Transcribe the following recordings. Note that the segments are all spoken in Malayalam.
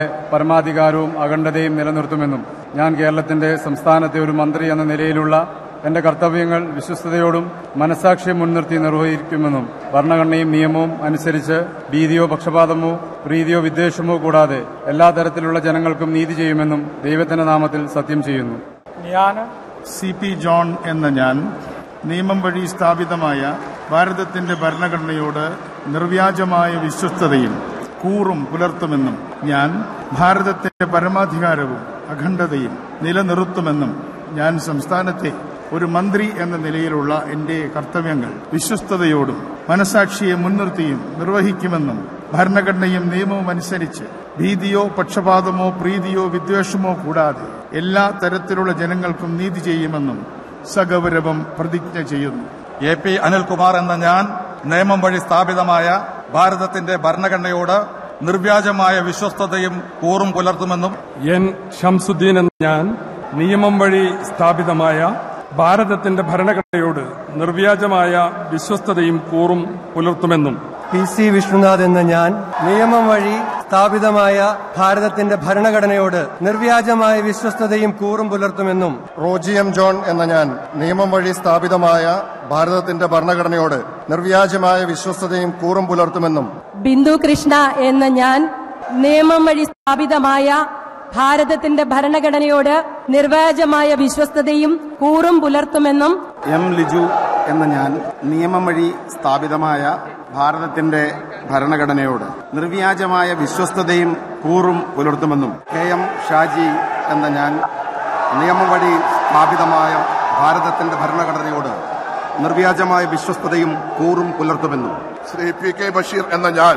പരമാധികാരവും അഖണ്ഡതയും നിലനിർത്തുമെന്നും ഞാൻ കേരളത്തിന്റെ സംസ്ഥാനത്തെ ഒരു മന്ത്രി എന്ന നിലയിലുള്ള എന്റെ കർത്തവ്യങ്ങൾ വിശ്വസ്തയോടും മനസാക്ഷിയും മുൻനിർത്തി നിർവഹിക്കുമെന്നും ഭരണഘടനയും നിയമവും അനുസരിച്ച് ഭീതിയോ പക്ഷപാതമോ പ്രീതിയോ വിദ്വേഷമോ കൂടാതെ എല്ലാ തരത്തിലുള്ള ജനങ്ങൾക്കും നീതി ചെയ്യുമെന്നും ദൈവത്തിന്റെ നാമത്തിൽ സത്യം ചെയ്യുന്നു ഞാൻ സി പി ജോൺ എന്ന ഞാൻ നിയമം വഴി സ്ഥാപിതമായ ഭാരതത്തിന്റെ ഭരണഘടനയോട് നിർവ്യാജമായ വിശ്വസ്തതയും കൂറും പുലർത്തുമെന്നും ഞാൻ ഭാരതത്തിന്റെ പരമാധികാരവും അഖണ്ഡതയും നിലനിർത്തുമെന്നും ഞാൻ സംസ്ഥാനത്തെ ഒരു മന്ത്രി എന്ന നിലയിലുള്ള എന്റെ കർത്തവ്യങ്ങൾ വിശ്വസ്തയോടും മനസാക്ഷിയെ മുൻനിർത്തിയും നിർവഹിക്കുമെന്നും ഭരണഘടനയും നിയമവും അനുസരിച്ച് ഭീതിയോ പക്ഷപാതമോ പ്രീതിയോ വിദ്വേഷമോ കൂടാതെ എല്ലാ തരത്തിലുള്ള ജനങ്ങൾക്കും നീതി ചെയ്യുമെന്നും സഗൗരവം പ്രതിജ്ഞ ചെയ്യുന്നു എ പി അനിൽകുമാർ എന്ന ഞാൻ നിയമം വഴി സ്ഥാപിതമായ ഭാരതത്തിന്റെ ഭരണഘടനയോട് നിർവ്യാജമായ വിശ്വസ്തതയും കൂറും പുലർത്തുമെന്നും എൻ ഷംസുദ്ദീൻ എന്ന ഞാൻ നിയമം വഴി സ്ഥാപിതമായ ഭാരതത്തിന്റെ ഭരണഘടനയോട് നിർവ്യാജമായ വിശ്വസ്തതയും കൂറും പുലർത്തുമെന്നും പി സി വിഷ്ണുനാഥ് എന്ന ഞാൻ നിയമം വഴി സ്ഥാപിതമായ ഭാരതത്തിന്റെ ഭരണഘടനയോട് നിർവ്യാജമായ വിശ്വസ്തതയും കൂറും പുലർത്തുമെന്നും റോജി എം ജോൺ എന്ന ഞാൻ നിയമം വഴി സ്ഥാപിതമായ ഭാരതത്തിന്റെ ഭരണഘടനയോട് നിർവ്യാജമായ വിശ്വസ്തതയും കൂറും പുലർത്തുമെന്നും ബിന്ദു കൃഷ്ണ എന്ന ഞാൻ നിയമം വഴി സ്ഥാപിതമായ ഭാരതത്തിന്റെ ഭരണഘടനയോട് നിർവാജമായ വിശ്വസ്തതയും കൂറും പുലർത്തുമെന്നും എം ലിജു എന്ന ഞാൻ നിയമം വഴി സ്ഥാപിതമായ ഭാരതത്തിന്റെ ഭരണഘടനയോട് നിർവ്യാജമായ വിശ്വസ്തതയും കൂറും പുലർത്തുമെന്നും കെ എം ഷാജി എന്ന ഞാൻ നിയമം വഴി സ്ഥാപിതമായ ഭാരതത്തിന്റെ ഭരണഘടനയോട് നിർവ്യാജമായ വിശ്വസ്തതയും കൂറും പുലർത്തുമെന്നും ശ്രീ പി കെ ബഷീർ എന്ന ഞാൻ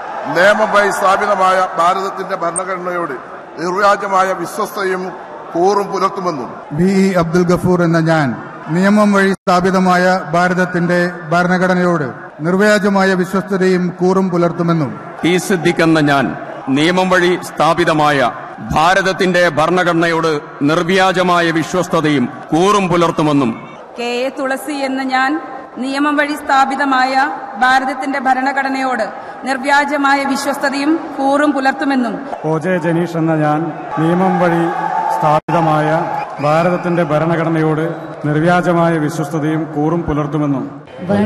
നിയമം വഴി സ്ഥാപിതമായ ഭാരതത്തിന്റെ ഭരണഘടനയോട് നിർവ്യാജമായ വിശ്വസ്തയും കൂറും പുലർത്തുമെന്നും ബി ഇ അബ്ദുൽ ഗഫൂർ എന്ന ഞാൻ നിയമം വഴി സ്ഥാപിതമായ ഭാരതത്തിന്റെ ഭരണഘടനയോട് നിർവ്യാജമായ വിശ്വസ്തതയും കൂറും പുലർത്തുമെന്നും ടി സിദ്ദിഖ് എന്ന ഞാൻ നിയമം വഴി സ്ഥാപിതമായ ഭാരതത്തിന്റെ ഭരണഘടനയോട് നിർവ്യാജമായ വിശ്വസ്തതയും കൂറും പുലർത്തുമെന്നും കെ എ തുളസി എന്ന ഞാൻ നിയമം വഴി സ്ഥാപിതമായ ഭാരതത്തിന്റെ ഭരണഘടനയോട് നിർവ്യാജമായ വിശ്വസ്തതയും കൂറും പുലർത്തുമെന്നും ഒ ജെ ജനീഷ് എന്ന ഞാൻ നിയമം വഴി സ്ഥാപിതമായ ഭാരതത്തിന്റെ ഭരണഘടനയോട് നിർവ്യാജമായ വിശ്വസ്തതയും കൂറും പുലർത്തുമെന്നും